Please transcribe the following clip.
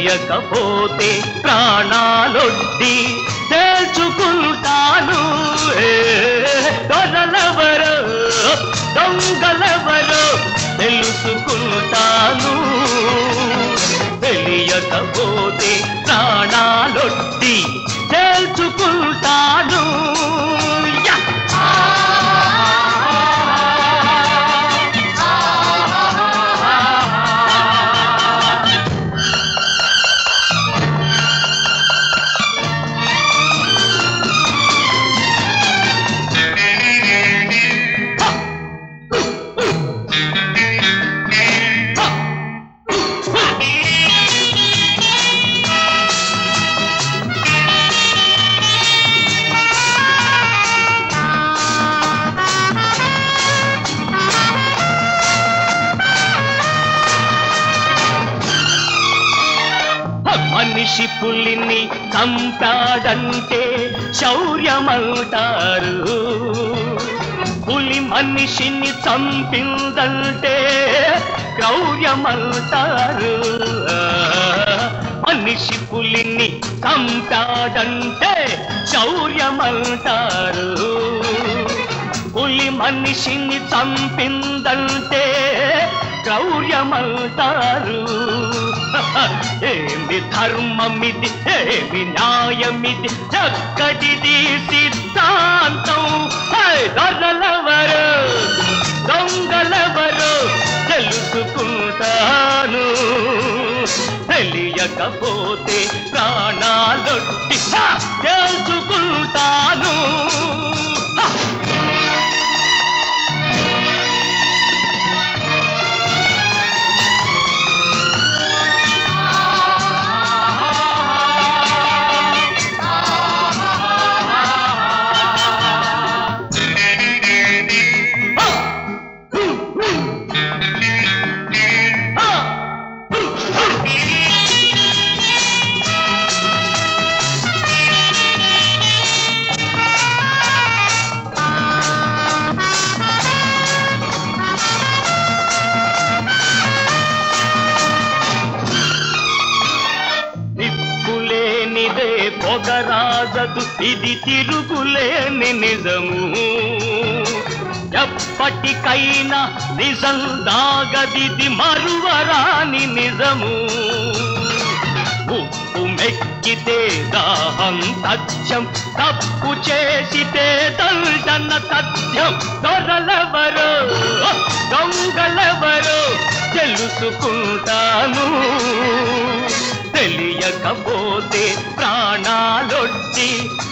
తెలియకపోతే ప్రాణాలొడ్డి తేల్చుకుంటాను ఏ, దొరలెవరో దొంగలెవరో తెలుసుకుంటాను తెలియకపోతే ప్రాణాలొడ్డి తేల్చుకుంటాను యా! మనిషి పులిని చంపాడంటే శౌర్యమంటారు పులి మనిషిని చంపిందంటే క్రౌర్యమంటారు మనిషి పులిని చంపాడంటే శౌర్యమంటారు పులి మనిషిని చంపిందంటే క్రౌర్యమంటారు ఏమి ధర్మమిది ఏమి న్యాయమిది చక్కటిది సిద్ధాంతం హే, దొరలెవరు దొంగలెవరు తెలుసుకుంటాను తెలియకపోతే ప్రాణాలొట్టి హ, తెలుసుకుంటాను హ! నిప్పులేనిదే పొగరాజదు ఇది తిరుగులేని నిజము ఎప్పటికైనా నిజం దాగదిది మరువరాని నిజము ఉప్పు మెక్కితే దాహం సత్యం తప్పు చేసితే దండన సత్యం దొరలెవరు దొంగలెవరు తెలుసుకుంటాను తెలియకపోతే ప్రాణాలొట్టి